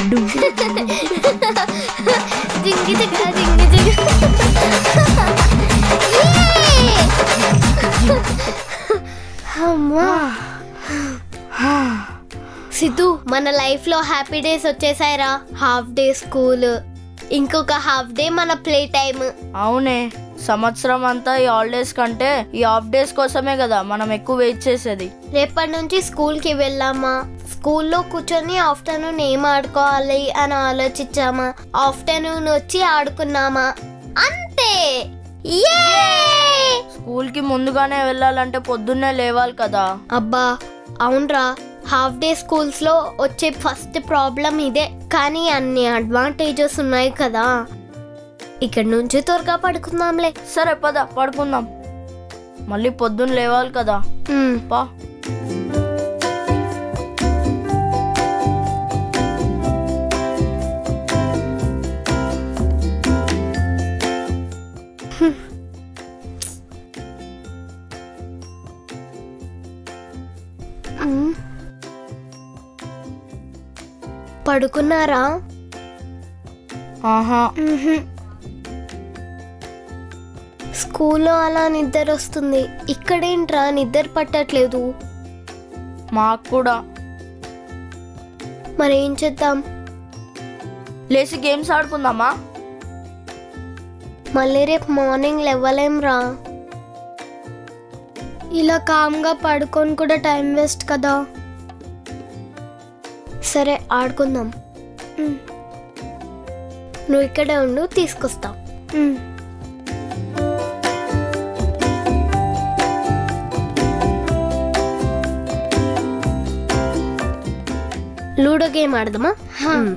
జింగి జిగ జింగి జిగ అమ్మా సిద్ధు మన లైఫ్ లో హ్యాపీ డేస్ వచ్చేసాయిరా హాఫ్ డే స్కూల్ ఇంకొక హాఫ్ డే మన ప్లే టైం అవునే సంవత్సరం అంతా ఈ హాలిడేస్ కంటే ఈ హాఫ్ డేస్ కోసమే కదా మనం ఎక్కువ వెయిట్ చేసేది రేపటి నుంచి స్కూల్ కి వెళ్ళామా స్కూల్లో కూర్చొని ఆఫ్టర్నూన్ ఏం ఆడుకోవాలి అని ఆలోచించామా ఆఫ్టర్నూన్ వచ్చి ఆడుకున్నామా అంతే Yay! స్కూల్ కి ముందుగానే వెళ్ళాలంటే పొద్దున్నే లేవాలి కదా అబ్బా అవునరా హాఫ్ డే స్కూల్స్ లో వచ్చే ఫస్ట్ ప్రాబ్లం ఇదే కానీ అన్ని అడ్వాంటేజెస్ ఉన్నాయి కదా ఇక్కడ నుంచి త్వరగా పడుకుందాంలే సరే పద పడుకుందాం మళ్ళీ పొద్దున్న లేవాలి కదా ఉమ్, పా ఉమ్. పడుకున్నారా ఆహా మ్మ్హ్మ్. స్కూల్లో అలా నిద్ర వస్తుంది ఇక్కడేంట్రా నిద్ర పట్టట్లేదు మాకు కూడా మరేం చేద్దాం లేచి గేమ్స్ ఆడుకుందామా మళ్ళీ రేపు మార్నింగ్ లేవలేంరా ఇలా కామ్గా పడుకొని కూడా టైం వేస్ట్ కదా సరే ఆడుకుందాం ఉమ్. నువ్వు ఇక్కడే ఉండు తీసుకొస్తా ఉమ్. లూడో గేమ్ ఆడదామా ఉమ్.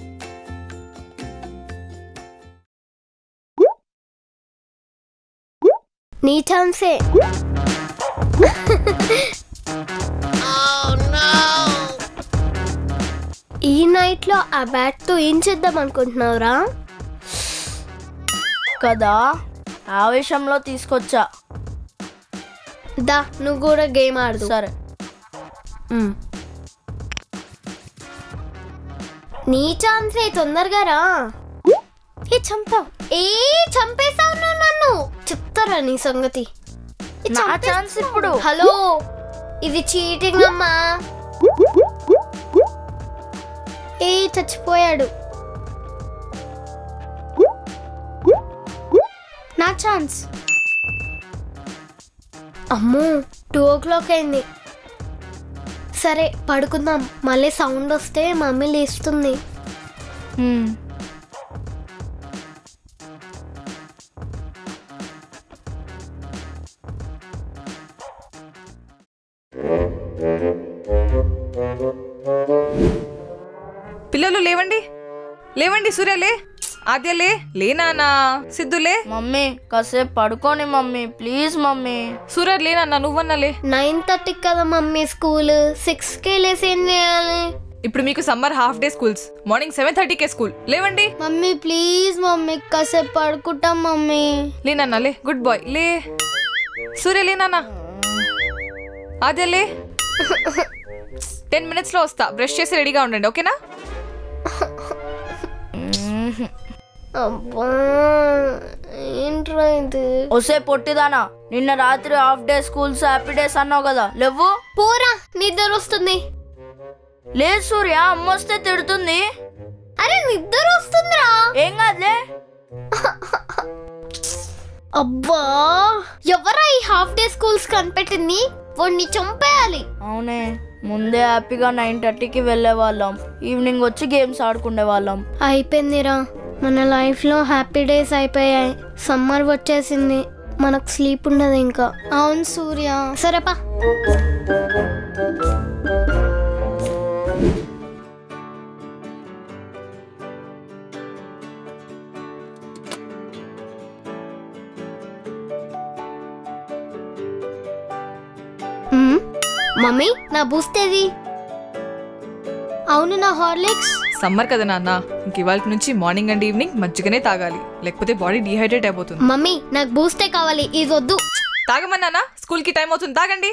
నీ ఛాన్సే ఈ నైట్ లో ఆ బ్యాట్ తో ఏం చేద్దాం అనుకుంటున్నావురా కదా ఆవేశంలో తీసుకొచ్చా దా నువ్వు కూడా గేమ్ ఆడదు సరే నీ ఛాన్సే తొందరగా రా ఏ చంపావు ఏ చంపేశావు నువ్వు నన్ను చెప్తారా నీ సంగతి ఏ, నా చంపేస్తావు. ఛాన్స్ ఇప్పుడు హలో ఇది చీటింగ్ అమ్మా ఏ చచ్చిపోయాడు నా ఛాన్స్ అమ్మో టూ ఓ క్లాక్ అయింది సరే పడుకుందాం మళ్ళీ సౌండ్ వస్తే మమ్మీ లేస్తుంది హ్మ్. పిల్లలు లేవండి లేవండి సూర్య లే ఆద్య లే లే నాన్నా సిద్ధు లే మమ్మీ కాసేపు పడుకోని మమ్మీ ప్లీజ్ మమ్మీ సూర్య లే నాన్న నువ్వన్నా లే నైన్ థర్టీకి కదా మమ్మీ స్కూల్ సిక్స్ కే లేసి ఏం చేయాలి ఇప్పుడు మీకు summer half day schools morning seven థర్టీకే స్కూల్ లేవండి మమ్మీ ప్లీజ్ మమ్మీ కాసేపు పడుకుంటాం మమ్మీ లే నాన్న లే గుడ్ బాయ్ లే సూర్య లే నాన్న ఆద్య లే టెన్ మినిట్స్లో వస్తా బ్రష్ చేసి రెడీగా ఉండండి ఓకేనా అబ్బా ఏంట్రా ఇది ఒసే పొట్టిదానా నిన్న రాత్రి half day schools happy days అన్నావు కదా లేవు పోరా నిద్ర వస్తుంది లేదు సూర్య అమ్మొస్తే తిడుతుంది అరే నిద్ర వస్తుందిరా ఏం కాదులే అబ్బా ఎవరా ఈ హాఫ్ డే స్కూల్స్ కనిపెట్టింది వాడిని చంపేయాలి అవునే ముందే హ్యాపీగా నైన్ థర్టీకి వెళ్ళే వాళ్ళం ఈవినింగ్ వచ్చి గేమ్స్ ఆడుకునే వాళ్ళం అయిపోయిందిరా మన లైఫ్లో హ్యాపీ డేస్ అయిపోయాయి సమ్మర్ వచ్చేసింది మనకు స్లీప్ ఉండదు ఇంకా అవును సూర్య సరేపా మ్మ్. మమ్మీ నా బూస్ట్ ఏది అవును నా హార్లిక్స్ సమ్మర్ కదా నాన్న ఇంక ఇవాళ నుంచి మార్నింగ్ అండ్ ఈవినింగ్ మజ్జిగనే తాగాలి లేకపోతే బాడీ డీహైడ్రేట్ అయిపోతుంది మమ్మీ నాకు బూస్టే కావాలి ఇది వద్దు తాగమన్నానా స్కూల్ కి టైం అవుతుంది తాగండి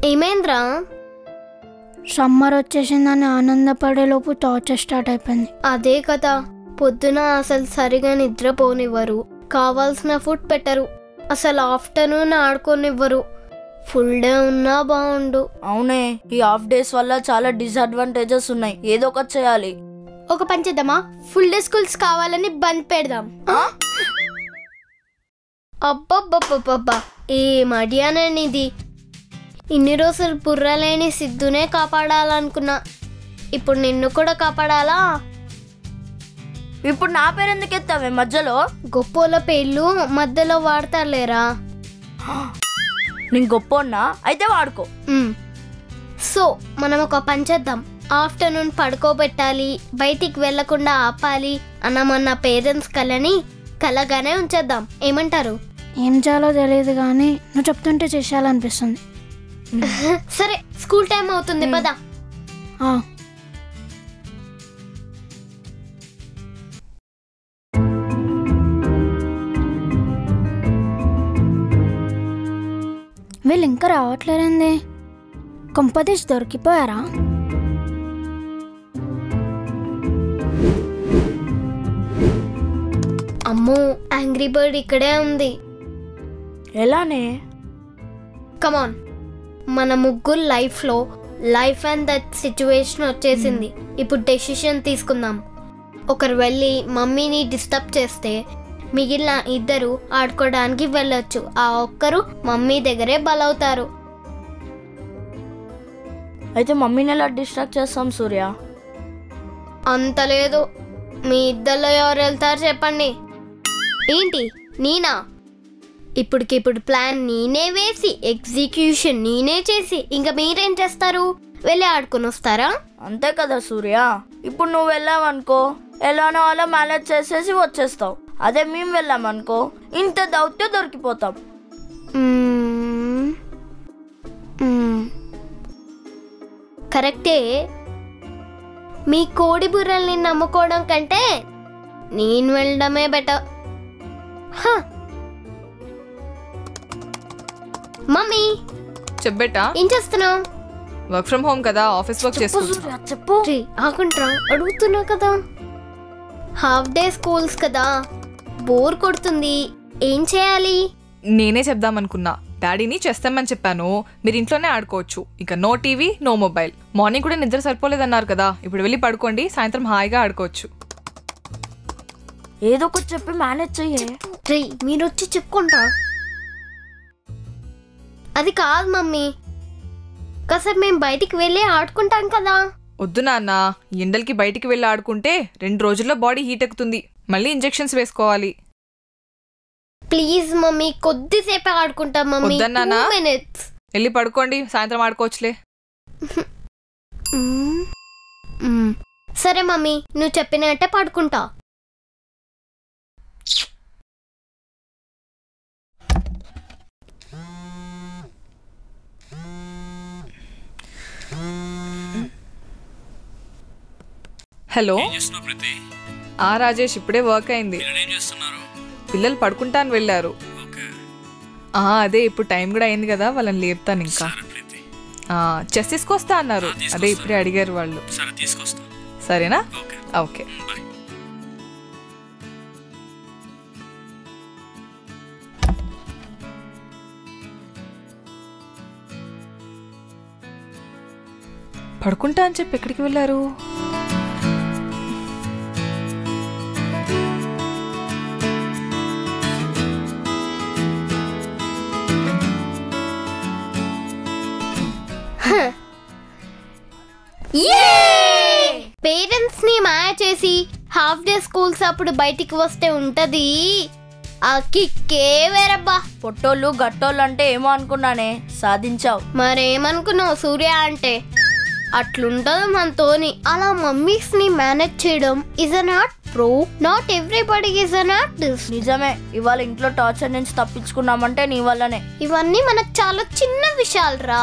ఏమైందిరా సమ్మర్ వచ్చేసిందని ఆనందపడేలోపు టార్చర్ స్టార్ట్ అయిపోయింది అదే కదా పొద్దున అసలు సరిగా నిద్రపోనివ్వరు కావాల్సిన ఫుడ్ పెట్టరు అసలు ఆఫ్టర్నూన్ ఆడుకోనివ్వరు ఫుల్ డే ఉన్నా బాగుండు అవునే ఈ హాఫ్ డేస్ వల్ల చాలా డిసడ్వాంటేజెస్ ఉన్నాయి ఏదో ఒకటి చేయాలి ఒక పని చేద్దామా ఫుల్ డే స్కూల్స్ కావాలని బంద్ పెడదాం అబ్బబ్బబ్బబ్బబ్బా ఏం అడియానండి ఇది ఇన్ని రోజులు బుర్రలేని సిద్ధునే కాపాడాలనుకున్నా ఇప్పుడు నిన్ను కూడా కాపాడాలా ఇప్పుడు నా పేరు ఎందుకు ఎత్తావే మధ్యలో గొప్పోల పేర్లు మధ్యలో వాడతారులేరా నేను గొప్ప అయితే వాడుకో మ్. సో మనం ఒక పని చేద్దాం ఆఫ్టర్నూన్ పడుకోబెట్టాలి బయటికి వెళ్లకుండా ఆపాలి అన్న మన పేరెంట్స్ కలని కలగానే ఉంచేద్దాం ఏమంటారు ఏం చేయాలో తెలియదు కానీ నువ్వు చెప్తుంటే చేసేయాలనిపిస్తుంది సరే స్కూల్ టైం అవుతుంది పద ఆ, వీళ్ళు ఇంకా రావట్లేరండి కొంపదీష్ దొరికిపోయారా అమ్మో యాంగ్రీ బర్డ్ ఇక్కడే ఉంది ఎలానే కమాన్ మన ముగ్గురు లైఫ్లో లైఫ్ అండ్ దట్ సిచ్యువేషన్ వచ్చేసింది ఇప్పుడు డెసిషన్ తీసుకుందాం ఒకరు వెళ్ళి మమ్మీని డిస్టర్బ్ చేస్తే మిగిలిన ఇద్దరు ఆడుకోవడానికి వెళ్ళొచ్చు ఆ ఒక్కరు మమ్మీ దగ్గరే బలవుతారు అయితే మమ్మీని ఎలా డిస్ట్రాక్ట్ చేస్తాం సూర్య అంత లేదు మీ ఇద్దరిలో ఎవరు వెళ్తారు చెప్పండి ఏంటి నేనా ఇప్పటికిప్పుడు ప్లాన్ నేనే వేసి ఎగ్జిక్యూషన్ నేనే చేసి ఇంకా మీరేం చేస్తారు వెళ్ళి ఆడుకొని వస్తారా అంతే కదా సూర్య ఇప్పుడు నువ్వు వెళ్ళావనుకో ఎలానో అలా మేనేజ్ చేసేసి వచ్చేస్తావు అదే మేము వెళ్ళామనుకో ఇంత దౌత్యం దొరికిపోతాం మ్మ్. మ్మ్. కరెక్టే మీ కోడి బుర్రల్ని నమ్ముకోవడం కంటే నేను వెళ్ళడమే బెటర్ హ. మమ్మీ చెప్పబెట్టా ఏం చేస్తున్నావు వర్క్ ఫ్రమ్ హోమ్ కదా ఆఫీస్ వర్క్ చేసుకుంటున్నా సూర్య చెప్పు ఆకుంట్రా అడుగుతున్నా కదా హాఫ్ డే స్కూల్స్ కదా బోర్ కొడుతుంది ఏం చేయాలి నేనే చెప్దాం అనుకున్నా డాడీని చేస్తామని చెప్పాను మీరు ఇంట్లోనే ఆడుకోవచ్చు ఇక no TV no mobile morning కూడా నిద్ర సరిపోలేదన్నారు కదా ఇప్పుడు వెళ్ళి పడుకోండి సాయంత్రం హాయిగా ఆడుకోవచ్చు ఏదో ఒకటి చెప్పి మేనేజ్ చెయ్యే రే మీరు వచ్చి చెప్పుకుంటా అది కాదు మమ్మీ కాసేపు మేము బయటికి వెళ్ళి ఆడుకుంటాం కదా వద్దు నాన్న ఈ ఎండలకి బయటికి వెళ్ళి ఆడుకుంటే రెండు రోజుల్లో బాడీ హీట్ ఎక్కుతుంది మళ్ళీ ఇంజెక్షన్స్ వేసుకోవాలి ప్లీజ్ మమ్మీ కొద్దిసేపే ఆడుకుంటాం మమ్మీ వద్దన్నానా? మినిట్స్ వెళ్ళి పడుకోండి సాయంత్రం ఆడుకోవచ్చులే సరే మమ్మీ నువ్వు చెప్పినట్టే పడుకుంటా హలో చేస్తున్నావు ప్రతి ఆ రాజేష్ ఇప్పుడే వర్క్ అయింది పిల్లలు ఏం చేస్తున్నారు పిల్లలు పడుకుంటాను వెళ్ళారు ఓకే ఆ అదే ఇప్పుడు టైం కూడా అయింది కదా వాళ్ళని లేపుతాను ఇంకా సరే ప్రీతి ఆ, చెస్ తీసుకొస్తా అన్నారు అదే ఇప్పుడే అడిగారు వాళ్ళు సరే తీసుకొస్తా సరేనా ఓకే ఓకే బాయ్ పడుకుంటా అని చెప్పి ఎక్కడికి వెళ్ళారు పేరెంట్స్ ని మాయ చేసి హాఫ్ డే స్కూల్స్ అప్పుడు బయటికి వస్తే ఉంటది ఆ కిక్కే వేరబ్బా పొట్టోళ్ళు గట్టోళ్ళు అంటే ఏమో అనుకున్నానే సాధించావు మరేమనుకున్నావు సూర్య అంటే అట్లుంటది మనతోని అలా మమ్మీస్ ని మేనేజ్ చేయడం is a not pro not everybody is a not this నిజమే ఇవాళ ఇంట్లో టార్చర్ నుంచి తప్పించుకున్నామంటే నీ వల్లనే ఇవన్నీ మనకు చాలా చిన్న విషయాలు రా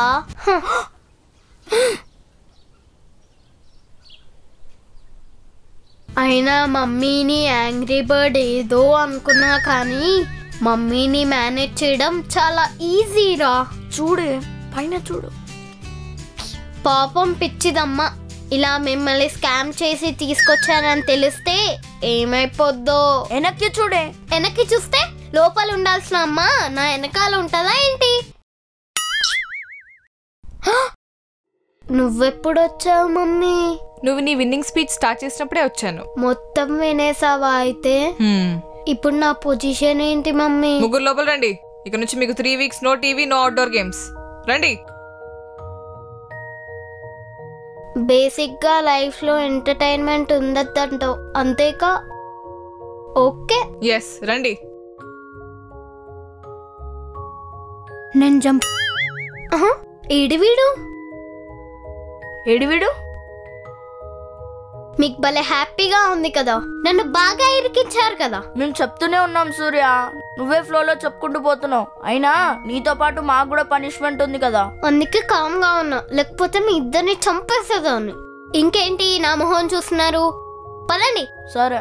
అయినా మమ్మీని యాంగ్రీ బర్డ్ ఏదో అనుకున్నా కానీ మమ్మీని మేనేజ్ చేయడం చాలా ఈజీ రా చూడే పైన చూడు పాపం పిచ్చిదమ్మా ఇలా మిమ్మల్ని స్కామ్ చేసి తీసుకొచ్చానని తెలిస్తే ఏమైపోద్దో వెనక్కి చూడే వెనక్కి చూస్తే లోపల ఉండాల్సిన అమ్మ నా వెనకాల ఉంటుందా ఏంటి హ! నువ్వెప్పుడు వచ్చావు మమ్మీ నువ్వు నీ విన్నింగ్ స్పీచ్ స్టార్ట్ చేసినప్పుడే వచ్చాను మొత్తం వినేసావా అయితే హ్మ్. ఇప్పుడు నా పొజిషన్ ఏంటి మమ్మీ ముగ్గురు లోపల రండి ఇక నుంచి మీకు three weeks no TV no outdoor games రండి బేసిక్ గా లైఫ్ లో ఎంటర్టైన్మెంట్ ఉండద్దంటావు అంతేకా ఓకే ఎస్ రండి నేను జంప్ ఆహా, ఈడు వీడు ఎడివిడు మీకు భలే హ్యాపీగా ఉంది కదా నన్ను బాగా ఇరికించారు కదా మేము చెప్తూనే ఉన్నాం సూర్య నువ్వే ఫ్లోలో చెప్పుకుంటూ పోతున్నావు అయినా నీతో పాటు మాకు కూడా పనిష్మెంట్ ఉంది కదా అందుకే కామ్గా ఉన్నా లేకపోతే మీ ఇద్దరిని చంపేసేదాన్ని ఇంకేంటి నా మొహం చూస్తున్నారు పదండి సరే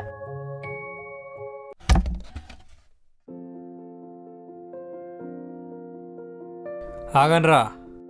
ఆగనరా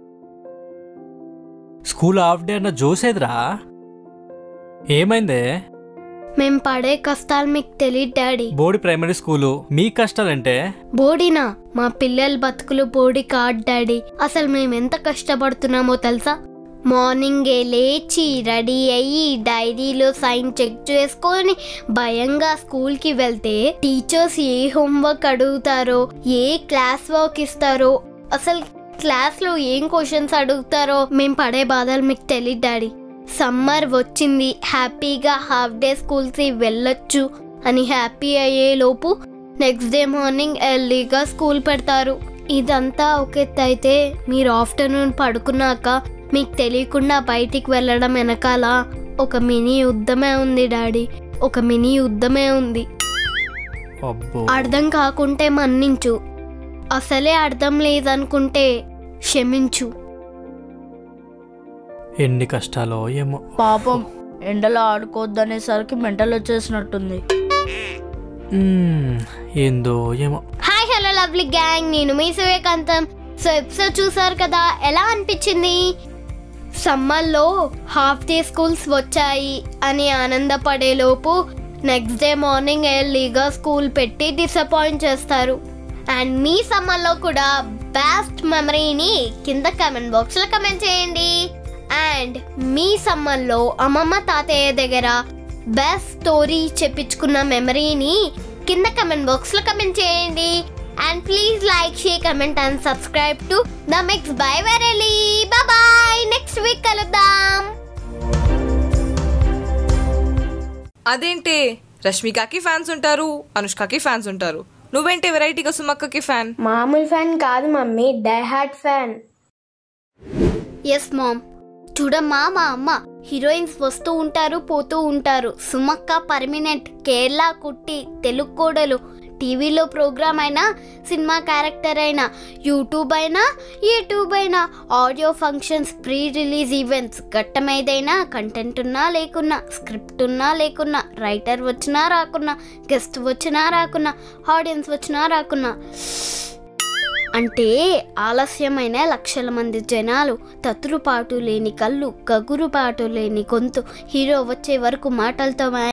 స్కూల్ హాఫ్ డే అన్న జోసేదిరా ఏమైందే మేం పడే కష్టాలు మీకు తెలియదు డాడీ బోడి ప్రైమరీ స్కూలు మీ కష్టాలంటే బోడినా మా పిల్లల బతుకులు బోడి కాడ్ డాడీ అసలు మేము ఎంత కష్టపడుతున్నామో తెలుసా మార్నింగే లేచి రెడీ అయ్యి డైరీలో సైన్ చెక్ చేసుకొని భయంగా స్కూల్కి వెళ్తే టీచర్స్ ఏ హోంవర్క్ అడుగుతారో ఏ క్లాస్ వర్క్ ఇస్తారో అసలు క్లాస్లో ఏం క్వశ్చన్స్ అడుగుతారో మేము పడే బాధలు మీకు తెలియదు డాడీ సమ్మర్ వచ్చింది హ్యాపీగా హాఫ్ డే స్కూల్కి వెళ్ళొచ్చు అని హ్యాపీ అయ్యే లోపు నెక్స్ట్ డే మార్నింగ్ ఎర్లీగా స్కూల్ పెడతారు ఇదంతా ఒక ఎత్తు అయితే మీరు ఆఫ్టర్నూన్ పడుకున్నాక మీకు తెలియకుండా బయటికి వెళ్ళడం వెనకాల ఒక మినీ యుద్ధమే ఉంది డాడీ ఒక మినీ యుద్ధమే ఉంది అబ్బో అర్థం కాకుంటే మన్నించు అసలే అర్థం లేదనుకుంటే క్షమించు ఎన్ని కష్టాలో ఏమో పాపం ఎండలో ఆడుకోవద్దనేసరికి మెంటల్ వచ్చేసినట్టుంది మ్మ్, ఏందో ఏమో హాయ్ హలో లవ్లీ గ్యాంగ్ నేను మీ సూర్యకాంతం సో ఎపిసోడ్ చూసారు కదా ఎలా అనిపించింది సమ్మర్లో హాఫ్ డే స్కూల్స్ వచ్చాయి అని ఆనందపడే లోపు నెక్స్ట్ డే మార్నింగ్ ఎర్లీగా స్కూల్ పెట్టి డిసప్పాయింట్ చేస్తారు అండ్ మీ సమ్మర్లో కూడా బెస్ట్ మెమరీని కింద కమెంట్ బాక్స్లో కమెంట్ చేయండి అండ్ మీ సమ్మర్లో అమ్మమ్మ తాతయ్య దగ్గర బెస్ట్ స్టోరీ చెప్పించుకున్న మెమరీని కింద కమెంట్ బాక్స్ లో కమెంట్ చేయండి and please like share comment and subscribe to the mix by verily boy next week కలుద్దాం అదేంటి రష్మికకి ఫ్యాన్స్ ఉంటారు అనుష్కకి ఫ్యాన్స్ ఉంటారు నువ్వేంటి వెరైటీగా సుమక్కకి ఫ్యాన్ మామూలు ఫ్యాన్ కాదు mummy die hard fan yes mom చూడమ్మా మా అమ్మ హీరోయిన్స్ వస్తూ ఉంటారు పోతూ ఉంటారు సుమక్క పర్మినెంట్ కేరళ కుట్టి తెలుగు కోడలు టీవీలో ప్రోగ్రామ్ అయినా సినిమా క్యారెక్టర్ అయినా యూట్యూబ్ అయినా యూట్యూబ్ అయినా audio functions pre release events ఘట్టమేదైనా కంటెంట్ ఉన్నా లేకున్నా స్క్రిప్ట్ ఉన్నా లేకున్నా రైటర్ వచ్చినా రాకున్నా గెస్ట్ వచ్చినా రాకున్నా ఆడియన్స్ వచ్చినా రాకున్నా అంటే ఆలస్యమైన లక్షల మంది జనాలు తతురుపాటు లేని కళ్ళు గగురుపాటు లేని గొంతు హీరో వచ్చే వరకు మాటలతో